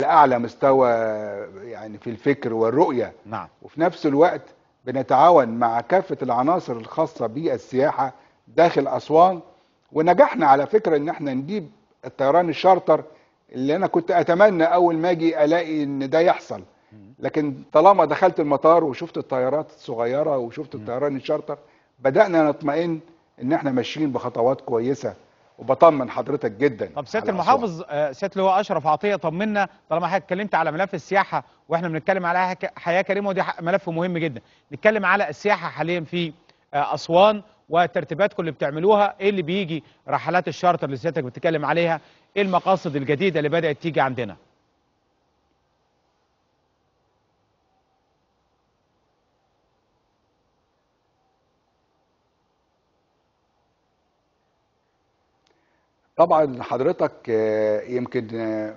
لاعلى مستوى يعني في الفكر والرؤيه نعم وفي نفس الوقت بنتعاون مع كافه العناصر الخاصه بالسياحه داخل اسوان ونجحنا على فكره ان احنا نجيب الطيران الشارتر اللي انا كنت اتمنى اول ما اجي الاقي ان ده يحصل لكن طالما دخلت المطار وشفت الطيارات الصغيره وشفت الطيران الشارتر بدانا نطمئن ان احنا ماشيين بخطوات كويسه وبطمن حضرتك جدا طب سياده على المحافظ آه، سياده اللواء اشرف عطيه طمنا طالما حضرتك اتكلمت على ملف السياحه واحنا بنتكلم على حك- حياه كريمه ودي ح- ملف مهم جدا نتكلم على السياحه حاليا في آه، اسوان وترتيباتكم اللي بتعملوها ايه اللي بيجي رحلات الشارتر اللي سيادتك بتتكلم عليها ايه المقاصد الجديده اللي بدات تيجي عندنا طبعا حضرتك آه، يمكن آه،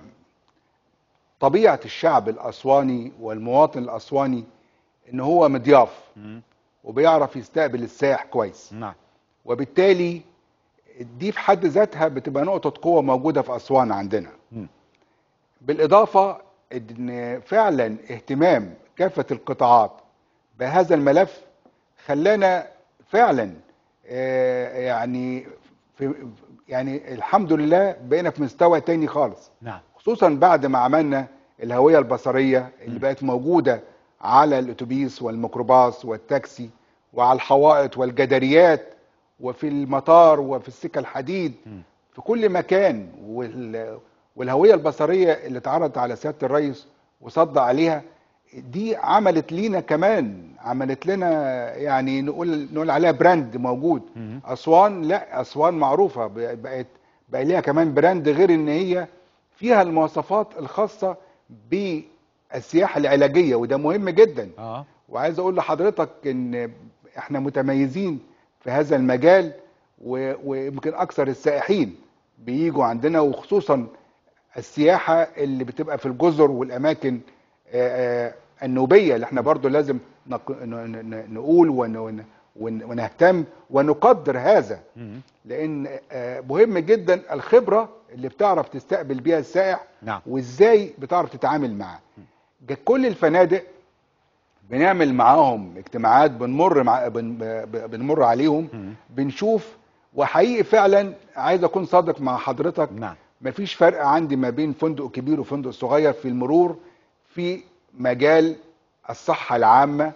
طبيعه الشعب الاسواني والمواطن الاسواني ان هو مضياف وبيعرف يستقبل السائح كويس نعم وبالتالي دي في حد ذاتها بتبقى نقطه قوه موجوده في اسوان عندنا مم. بالاضافه ان فعلا اهتمام كافه القطاعات بهذا الملف خلانا فعلا آه، يعني في يعني الحمد لله بقينا في مستوى تاني خالص نعم خصوصا بعد ما عملنا الهويه البصريه اللي بقت موجوده على الاتوبيس والميكروباص والتاكسي وعلى الحوائط والجداريات وفي المطار وفي السكه الحديد في كل مكان وال... والهويه البصريه اللي اتعرضت على سياده الرئيس وصدى عليها دي عملت لينا كمان عملت لنا يعني نقول نقول عليها براند موجود اسوان لا اسوان معروفه ب- بقت بقى ليها كمان براند غير ان هي فيها المواصفات الخاصه بالسياحه العلاجيه وده مهم جدا اه وعايز اقول لحضرتك ان احنا متميزين في هذا المجال و- ويمكن اكثر السائحين بيجوا عندنا وخصوصا السياحه اللي بتبقى في الجزر والاماكن آه، آه، النوبيه اللي احنا برضو لازم نق- ن- ن- نقول ون- ون- ون- ونهتم ونقدر هذا مم. لان آه، مهم جدا الخبره اللي بتعرف تستقبل بيها السائح نعم. وازاي بتعرف تتعامل معاه جا- كل الفنادق بنعمل معاهم اجتماعات بنمر مع بن ب- بنمر عليهم بنشوف وحقيقي فعلا عايز اكون صادق مع حضرتك نعم. مفيش فرق عندي ما بين فندق كبير وفندق صغير في المرور في مجال الصحة العامة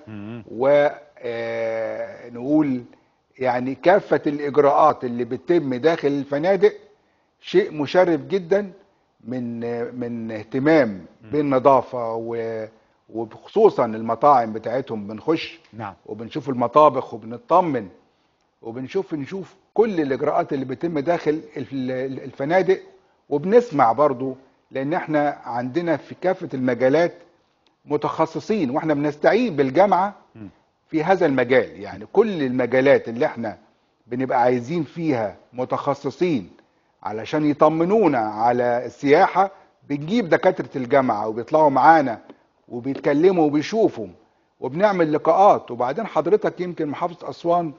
ونقول يعني كافة الإجراءات اللي بتتم داخل الفنادق شيء مشرف جدا من من اهتمام بالنظافة و- وخصوصا المطاعم بتاعتهم بنخش نعم وبنشوف المطابخ وبنطمن وبنشوف نشوف كل الاجراءات اللي بتتم داخل ال- ال- الفنادق وبنسمع برضو لان احنا عندنا في كافة المجالات متخصصين واحنا بنستعين بالجامعة في هذا المجال يعني كل المجالات اللي احنا بنبقى عايزين فيها متخصصين علشان يطمنونا على السياحة بنجيب دكاترة الجامعة وبيطلعوا معانا وبيتكلموا وبيشوفوا وبنعمل لقاءات وبعدين حضرتك يمكن محافظة أسوان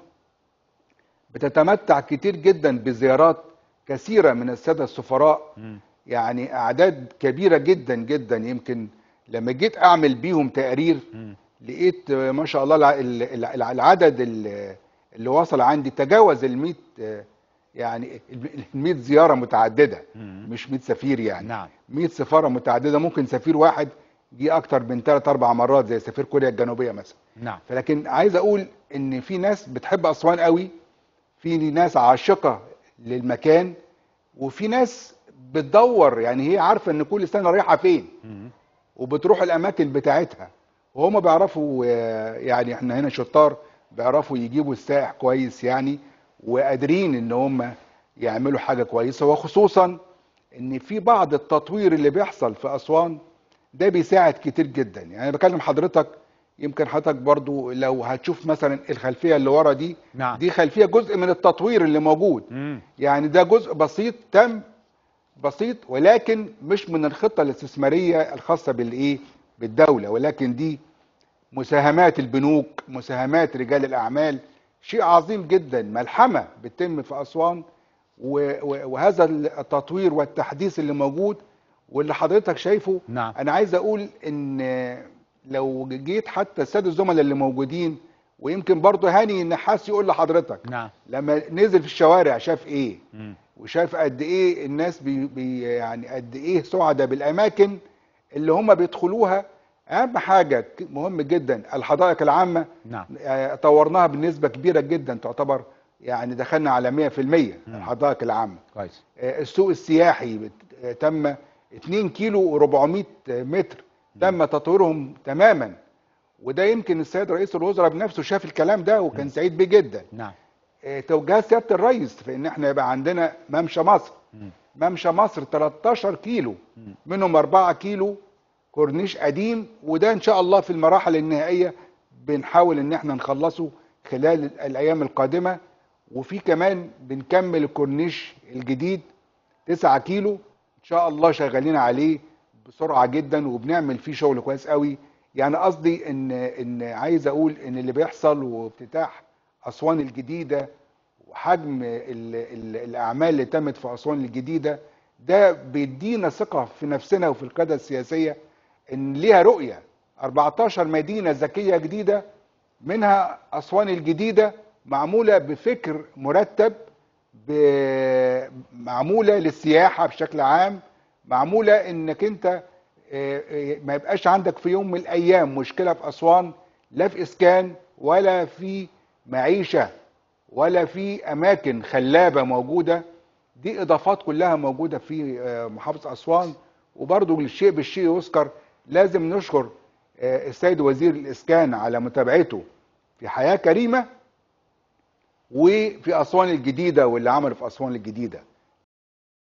بتتمتع كتير جدا بزيارات كثيرة من السادة السفراء يعني أعداد كبيرة جدا جدا يمكن لما جيت أعمل بيهم تقرير لقيت آه، ما شاء الله الع- ال- ال- العدد ال- اللي وصل عندي تجاوز ال 100 آه، يعني ال 100 زيارة متعددة مش 100 سفير يعني نعم. 100 سفارة متعددة ممكن سفير واحد جه أكتر من 3 4 مرات زي سفير كوريا الجنوبية مثلا نعم فلكن عايز اقول ان في ناس بتحب اسوان قوي في ناس عاشقه للمكان وفي ناس بتدور يعني هي عارفه ان كل سنه رايحه فين وبتروح الاماكن بتاعتها وهم بيعرفوا آه، يعني احنا هنا شطار بيعرفوا يجيبوا السائح كويس يعني وقادرين ان هم يعملوا حاجه كويسه وخصوصا ان في بعض التطوير اللي بيحصل في اسوان ده بيساعد كتير جدا يعني انا بكلم حضرتك يمكن حضرتك برضو لو هتشوف مثلا الخلفيه اللي ورا دي نعم. دي خلفيه جزء من التطوير اللي موجود مم. يعني ده جزء بسيط تم بسيط ولكن مش من الخطه الاستثماريه الخاصه بالايه بالدوله ولكن دي مساهمات البنوك مساهمات رجال الاعمال شيء عظيم جدا ملحمه بتتم في اسوان و- و- وهذا التطوير والتحديث اللي موجود واللي حضرتك شايفه نعم. انا عايز اقول ان لو جيت حتى الساده الزملاء اللي موجودين ويمكن برضه هاني النحاس يقول لحضرتك نعم لما نزل في الشوارع شاف ايه مم. وشاف قد ايه الناس بي بي يعني قد ايه سعداء بالاماكن اللي هم بيدخلوها اهم حاجه ك- مهم جدا الحدائق العامه نعم آه، طورناها بنسبه كبيره جدا تعتبر يعني دخلنا على 100% الحدائق العامه كويس آه، السوق السياحي بت- آه، تم 2 كيلو و400 متر تم تطويرهم تماما وده يمكن السيد رئيس الوزراء بنفسه شاف الكلام ده وكان سعيد بيه جدا نعم آه، توجيهات سياده الرئيس في ان احنا يبقى عندنا ممشى مصر مم. ممشى مصر 13 كيلو منهم 4 كيلو كورنيش قديم وده ان شاء الله في المراحل النهائيه بنحاول ان احنا نخلصه خلال الايام القادمه وفي كمان بنكمل الكورنيش الجديد 9 كيلو ان شاء الله شغالين عليه بسرعه جدا وبنعمل فيه شغل كويس قوي يعني قصدي ان ان عايز اقول ان اللي بيحصل وافتتاح اسوان الجديده وحجم ال ال الاعمال اللي تمت في اسوان الجديده ده بيدينا ثقه في نفسنا وفي القياده السياسيه ان ليها رؤيه 14 مدينه ذكيه جديده منها اسوان الجديده معموله بفكر مرتب ب- معموله للسياحه بشكل عام معموله انك انت آه، آه، ما يبقاش عندك في يوم من الايام مشكله في اسوان لا في اسكان ولا في معيشه ولا في اماكن خلابه موجوده دي اضافات كلها موجوده في آه، محافظه اسوان وبرضه الشيء بالشيء يذكر لازم نشكر آه، السيد وزير الاسكان على متابعته في حياه كريمه وفي اسوان الجديده واللي عمله في اسوان الجديده